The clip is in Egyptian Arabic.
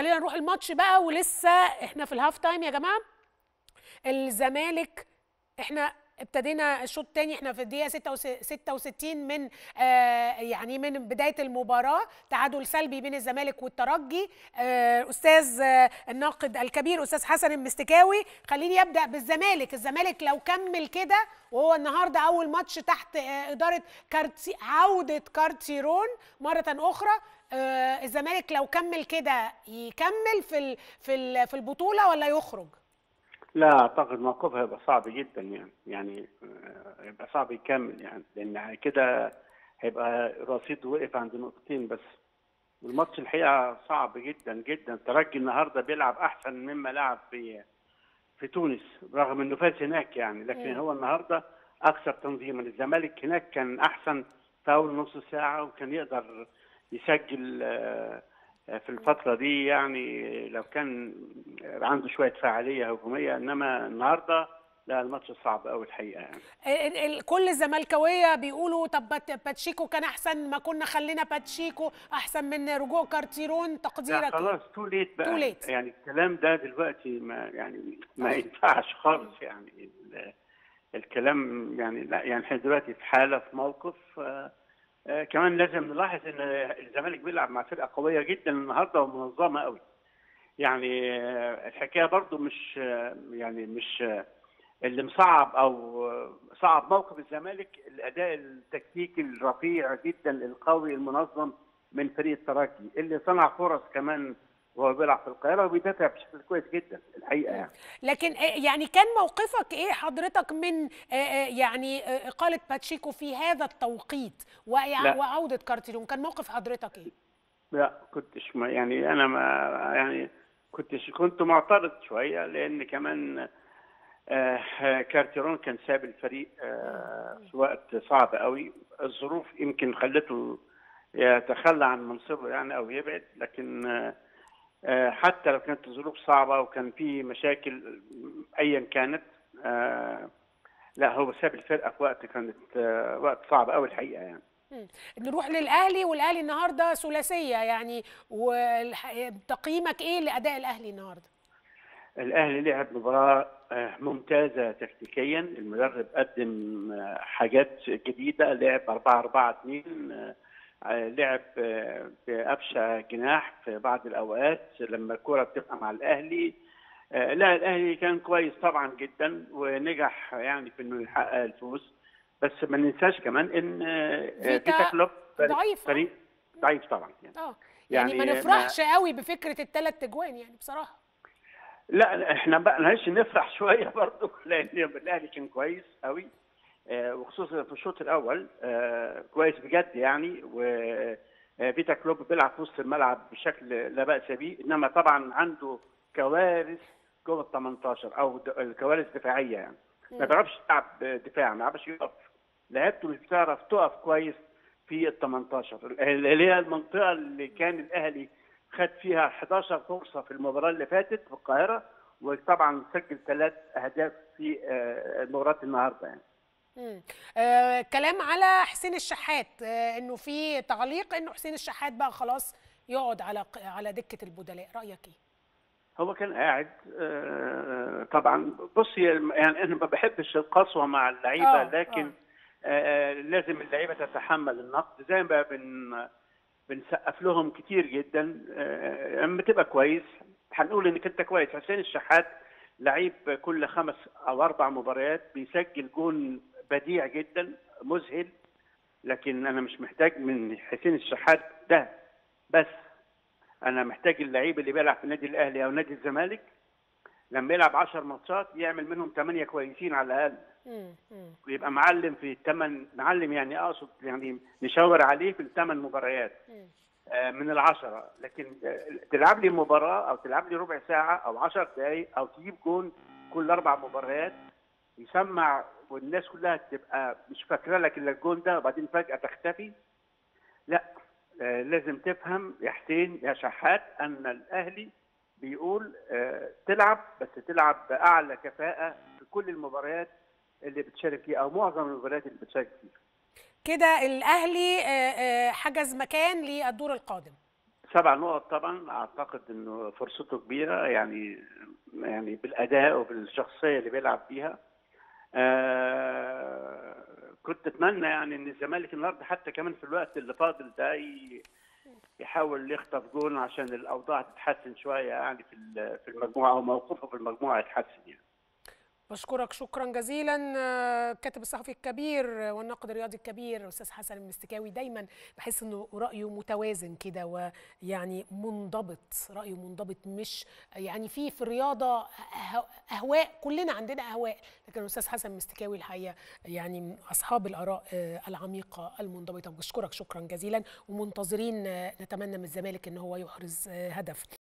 خلينا نروح الماتش بقى ولسه احنا في الهاف تايم يا جماعه الزمالك احنا ابتدينا الشوط الثاني احنا في الدقيقه 66 من آه يعني من بدايه المباراه تعادل سلبي بين الزمالك والترجي آه استاذ آه الناقد الكبير استاذ حسن المستكاوي خليني ابدا بالزمالك الزمالك لو كمل كده وهو النهارده اول ماتش تحت آه اداره كارتي عوده كارتيرون مره اخرى آه الزمالك لو كمل كده يكمل في ال في ال في البطوله ولا يخرج لا اعتقد موقفها هيبقى صعب جدا يعني يعني هيبقى صعب يكمل يعني لان كده هيبقى رصيد وقف عند نقطتين بس الماتش الحقيقه صعب جدا جدا الترجي النهارده بيلعب احسن مما لعب في في تونس رغم انه فاز هناك يعني لكن هو النهارده اكثر تنظيما الزمالك هناك كان احسن في اول نص ساعه وكان يقدر يسجل في الفترة دي يعني لو كان عنده شوية فعالية هجومية إنما النهاردة لا الماتش صعب قوي الحقيقة يعني كل الزملكاوية بيقولوا طب باتشيكو كان أحسن ما كنا خلينا باتشيكو أحسن من رجوع كارتيرون تقديرك خلاص تو ليت بقى ليت. يعني الكلام ده دلوقتي ما يعني ما ينفعش خالص يعني الكلام يعني لا يعني احنا دلوقتي في حالة في موقف آه آه كمان لازم نلاحظ ان الزمالك بيلعب مع فرقه قويه جدا النهارده ومنظمه قوي. يعني آه الحكايه برضو مش آه يعني مش اللي مصعب او صعب موقف الزمالك الاداء التكتيكي الرفيع جدا القوي المنظم من فريق الترجي اللي صنع فرص كمان وهو بيلعب في القاهره وبيدافع بشكل كويس جدا الحقيقه يعني لكن يعني كان موقفك ايه حضرتك من يعني اقاله باتشيكو في هذا التوقيت وعوده كارتيرون كان موقف حضرتك ايه؟ لا كنتش ما يعني انا ما يعني كنتش كنت معترض شويه لان كمان آه كارتيرون كان ساب الفريق آه في وقت صعب قوي الظروف يمكن خلته يتخلى عن منصبه يعني او يبعد لكن آه حتى لو كانت الظروف صعبه وكان في مشاكل ايا كانت لا هو ساب الفرقه في وقت كانت وقت صعب قوي الحقيقه يعني نروح للاهلي والاهلي النهارده ثلاثيه يعني وتقييمك ايه لاداء الاهلي النهارده؟ الاهلي لعب مباراه ممتازه تكتيكيا المدرب قدم حاجات جديده لعب 4 4 2 لعب بأبشع جناح في بعض الأوقات لما الكرة بتبقى مع الأهلي لا الأهلي كان كويس طبعا جدا ونجح يعني في إنه يحقق الفوز بس ما ننساش كمان إن فيتا كلوب ضعيف فريق ضعيف طبعا يعني اه يعني, يعني ما نفرحش ما قوي بفكرة الثلاث أجوان يعني بصراحة لا احنا بقى معلش نفرح شويه برضه لان الاهلي كان كويس قوي وخصوصا في الشوط الاول كويس بجد يعني وفيتا كلوب بيلعب في وسط الملعب بشكل لا باس به انما طبعا عنده كوارث جوه ال 18 او الكوارث دفاعيه يعني ما بيعرفش يلعب دفاع ما بيعرفش يقف لعبته مش بتعرف تقف كويس في ال 18 اللي هي المنطقه اللي كان الاهلي خد فيها 11 فرصه في المباراه اللي فاتت في القاهره وطبعا سجل ثلاث اهداف في مباراه النهارده يعني آه كلام على حسين الشحات آه انه في تعليق انه حسين الشحات بقى خلاص يقعد على على دكه البدلاء رايك ايه هو كان قاعد آه طبعا بصي يعني انا ما بحبش القسوه مع اللعيبه آه لكن آه. آه لازم اللعيبه تتحمل النقد زي ما بن بنسقف لهم كتير جدا لما آه تبقى كويس هنقول انك انت كويس حسين الشحات لعيب كل خمس او اربع مباريات بيسجل جون بديع جدا مذهل لكن انا مش محتاج من حسين الشحات ده بس انا محتاج اللعيب اللي بيلعب في النادي الاهلي او نادي الزمالك لما يلعب 10 ماتشات يعمل منهم 8 كويسين على الاقل ويبقى معلم في الثمان معلم يعني اقصد يعني نشاور عليه في الثمان مباريات من العشرة لكن تلعب لي مباراة أو تلعب لي ربع ساعة أو عشر دقايق أو تجيب جون كل أربع مباريات يسمع والناس كلها تبقى مش فاكرة لك إلا الجون ده وبعدين فجأة تختفي لا لازم تفهم يا حسين يا شحات أن الأهلي بيقول تلعب بس تلعب بأعلى كفاءة في كل المباريات اللي بتشارك فيها أو معظم المباريات اللي بتشارك فيها كده الاهلي حجز مكان للدور القادم سبع نقط طبعا اعتقد انه فرصته كبيره يعني يعني بالاداء وبالشخصيه اللي بيلعب بيها آه كنت اتمنى يعني ان الزمالك النهارده حتى كمان في الوقت اللي فاضل ده يحاول يخطف جول عشان الاوضاع تتحسن شويه يعني في في المجموعه او موقفه في المجموعه يتحسن يعني. بشكرك شكرا جزيلا الكاتب الصحفي الكبير والناقد الرياضي الكبير الاستاذ حسن المستكاوي دايما بحس انه رايه متوازن كده ويعني منضبط رايه منضبط مش يعني في في الرياضه اهواء كلنا عندنا اهواء لكن الاستاذ حسن المستكاوي الحقيقه يعني من اصحاب الاراء العميقه المنضبطه بشكرك شكرا جزيلا ومنتظرين نتمنى من الزمالك ان هو يحرز هدف